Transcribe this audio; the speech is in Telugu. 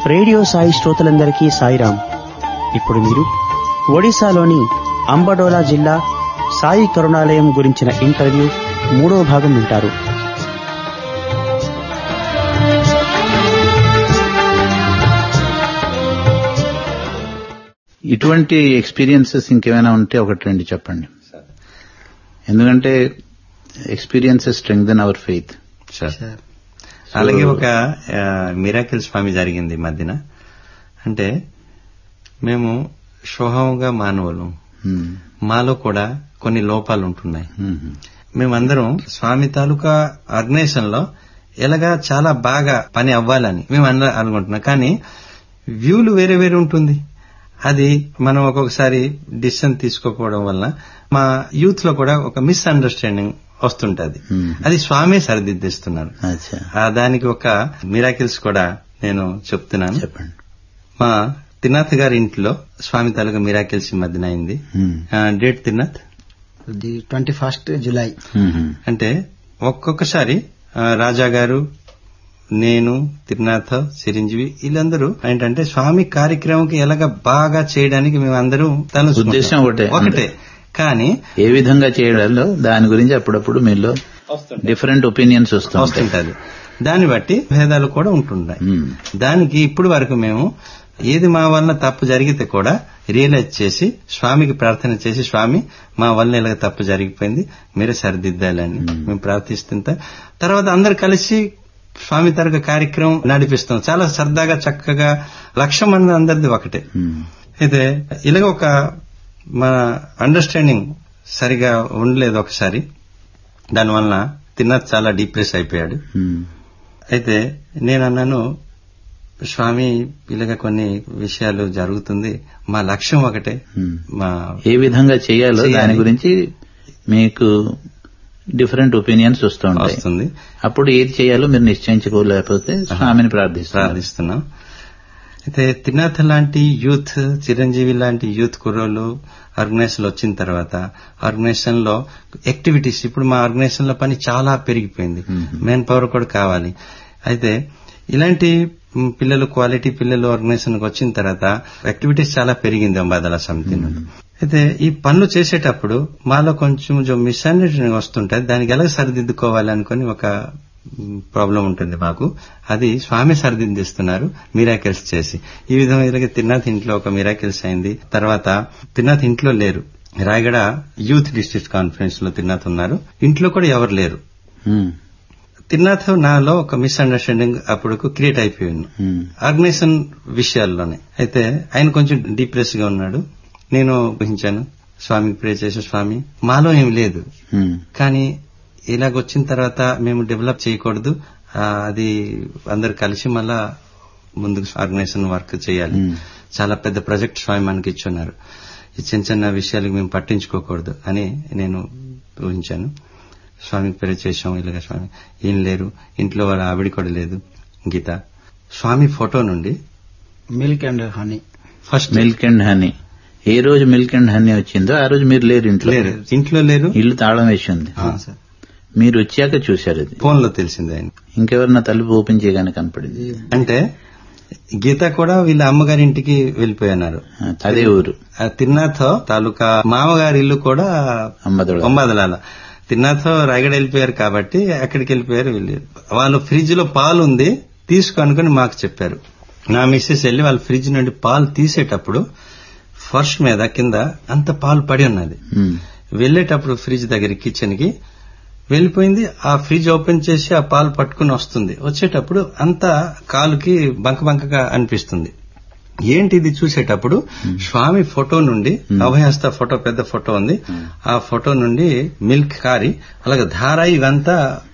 రేడియో సాయి శ్రోతలందరికీ సాయిరాం ఇప్పుడు మీరు ఒడిశాలోని అంబడోలా జిల్లా సాయి కరుణాలయం గురించిన ఇంటర్వ్యూ మూడో భాగం వింటారు ఇటువంటి ఎక్స్పీరియన్సెస్ ఇంకేమైనా ఉంటే ఒకటి రెండు చెప్పండి ఎందుకంటే experiences strengthen our faith sir అలాగే ఒక మిరాకిల్ స్వామి జరిగింది ఈ మధ్యన అంటే మేము స్వభావంగా మానవులు మాలో కూడా కొన్ని లోపాలు ఉంటున్నాయి మేమందరం స్వామి తాలూకా ఆర్గనైజేషన్ లో ఎలాగా చాలా బాగా పని అవ్వాలని మేము అందరం అనుకుంటున్నాం కానీ వ్యూలు వేరే వేరే ఉంటుంది అది మనం ఒక్కొక్కసారి డిసిషన్ తీసుకోకపోవడం వల్ల మా యూత్ లో కూడా ఒక మిస్అండర్స్టాండింగ్ వస్తుంటది అది స్వామి సరిదిద్దిస్తున్నారు అచ్చా ఆ దానికి ఒక మిరాకిల్స్ కూడా నేను చెప్తున్నాను చెప్పండి మా తిన్నాథ్ గారి ఇంట్లో స్వామి తాలూకా మిరాకిల్స్ ఈ మధ్యన అయింది ఆ, డేట్ తిన్నాథ్ ది ట్వంటీ ఫస్ట్ జులై అంటే ఒక్కొక్కసారి ఆ, రాజా గారు నేను తిరునాథ చిరంజీవి వీళ్ళందరూ ఏంటంటే స్వామి కార్యక్రమంకి ఎలాగ బాగా చేయడానికి మేము అందరూ తలుచుకుంటాం. ఉద్దేశం ఒకటే. ఒకటే కానీ ఏ విధంగా చేయడంలో దాని గురించి అప్పుడప్పుడు మీలో డిఫరెంట్ ఒపీనియన్స్ వస్తూ ఉంటాయి వస్తుంటది దాన్ని బట్టి భేదాలు కూడా ఉంటున్నాయి మ్మ్. దానికి ఇప్పుడు వరకు మేము ఏది మా వలన తప్పు జరిగితే కూడా రియలైజ్ చేసి స్వామికి ప్రార్థన చేసి స్వామి మా వల్ల ఇలాగ తప్పు జరిగిపోయింది మీరే సరిదిద్దాలని మేము ప్రార్థిస్తుంటా తర్వాత అందరు కలిసి స్వామి తరగ కార్యక్రమం నడిపిస్తాం చాలా సరదాగా చక్కగా లక్ష మంది అందరిది ఒకటే మ్మ్. అయితే ఇలాగ ఒక మన అండర్స్టాండింగ్ సరిగా ఉండలేదు ఒకసారి దానివల్ల తిన్న చాలా డిప్రెస్ అయిపోయాడు మ్మ్. అయితే నేను అన్నాను స్వామి ఇలాగ కొన్ని విషయాలు జరుగుతుంది మా లక్ష్యం ఒకటే మ్మ్. మా ఏ విధంగా చేయాలో చేయాలి. దాని గురించి మీకు డిఫరెంట్ ఒపీనియన్స్ వస్తూ ఉంటాయి వస్తుంది అప్పుడు ఏది చేయాలో మీరు నిశ్చయించుకోలేకపోతే స్వామిని ప్రార్థిస్తారు ప్రార్థిస్తున్నాం అయితే తిన్నాథ లాంటి యూత్ చిరంజీవి లాంటి యూత్ కుర్రోళ్ళు ఆర్గనైజేషన్ వచ్చిన తర్వాత ఆర్గనైజేషన్ లో యాక్టివిటీస్ ఇప్పుడు మా ఆర్గనైజేషన్ లో పని చాలా పెరిగిపోయింది మెయిన్ పవర్ కూడా కావాలి అయితే ఇలాంటి మ్, పిల్లలు క్వాలిటీ పిల్లలు ఆర్గనైజేషన్ కి వచ్చిన తర్వాత యాక్టివిటీస్ చాలా పెరిగింది అంబాదల సమితి నుండి అయితే ఈ పనులు చేసేటప్పుడు మాలో కొంచెం మిస్అండర్స్టాండింగ్ వస్తుంటే దానికి ఎలా సరిదిద్దుకోవాలి అనుకుని ఒక ప్రాబ్లం ఉంటుంది మాకు అది స్వామి సరిదిద్దిస్తున్నారు మిరాకిల్స్ చేసి ఈ విధంగా ఇలాగే తిన్నాథ్ ఇంట్లో ఒక మిరాకిల్స్ అయింది తర్వాత తిన్నాథ్ ఇంట్లో లేరు రాయగడ యూత్ డిస్ట్రిక్ట్ కాన్ఫరెన్స్ లో తిన్నాథ్ ఉన్నారు ఇంట్లో కూడా ఎవరు లేరు మ్మ్. తిన్నాథ్ నాలో ఒక మిస్అండర్స్టాండింగ్ అప్పుడు క్రియేట్ అయిపోయింది మ్మ్. ఆర్గనైజేషన్ విషయాల్లోనే అయితే ఆయన కొంచెం డిప్రెస్ గా ఉన్నాడు నేను ఊహించాను స్వామికి ప్రే చేసే స్వామి మాలో ఏం లేదు మ్మ్. కానీ ఇలాగ వచ్చిన తర్వాత మేము డెవలప్ చేయకూడదు ఆ, అది అందరు కలిసి మళ్ళా ముందుకు ఆర్గనైజేషన్ వర్క్ చేయాలి మ్మ్. చాలా పెద్ద ప్రాజెక్ట్ స్వామి మనకి ఇచ్చున్నారు ఈ చిన్న చిన్న విషయాలకు మేము పట్టించుకోకూడదు అని నేను ఊహించాను స్వామికి ప్రే చేశాం ఇలాగ స్వామి ఏం లేరు ఇంట్లో వాళ్ళ ఆవిడ కూడా లేదు గీత స్వామి ఫోటో నుండి milk and honey first milk and honey ఏ రోజు మిల్క్ అండ్ హనీ వచ్చిందో ఆ రోజు మీరు లేరు ఇంట్లో లేరు ఇంట్లో లేరు ఇల్లు తాళం వేసి ఉంది మీరు వచ్చాక చూశారు అది ఫోన్ లో తెలిసింది ఆయన ఇంకెవరన్నా తలుపు ఓపెన్ చేయగానే కనపడింది అంటే గీత కూడా వీళ్ళ అమ్మగారి ఇంటికి వెళ్ళిపోయినారు అదే ఊరు ఆ తిన్నాథ్ తాలూకా మామగారి ఇల్లు కూడా అమ్మదొడ బొమ్మదలాల తిన్నాథ్ రాయగడ వెళ్ళిపోయారు కాబట్టి అక్కడికి వెళ్ళిపోయారు వీళ్ళు వాళ్ళు ఫ్రిడ్జ్ లో పాలు ఉంది తీసుకొనుకొని మాకు చెప్పారు నా మిస్సెస్ వెళ్ళి వాళ్ళ ఫ్రిడ్జ్ నుండి పాలు తీసేటప్పుడు ఫర్ష్ మీద కింద అంత పాలు పడి ఉన్నది మ్మ్. వెళ్ళేటప్పుడు ఫ్రిడ్జ్ దగ్గర కిచెన్ కి వెళ్ళిపోయింది ఆ ఫ్రిడ్జ్ ఓపెన్ చేసి ఆ పాలు పట్టుకుని వస్తుంది వచ్చేటప్పుడు అంతా కాలుకి బంక బంకగా అనిపిస్తుంది ఏంటి ఇది చూసేటప్పుడు స్వామి ఫోటో నుండి అభయహస్త ఫోటో పెద్ద ఫోటో ఉంది ఆ ఫోటో నుండి మిల్క్ కారి అలాగే ధార ఇవంతా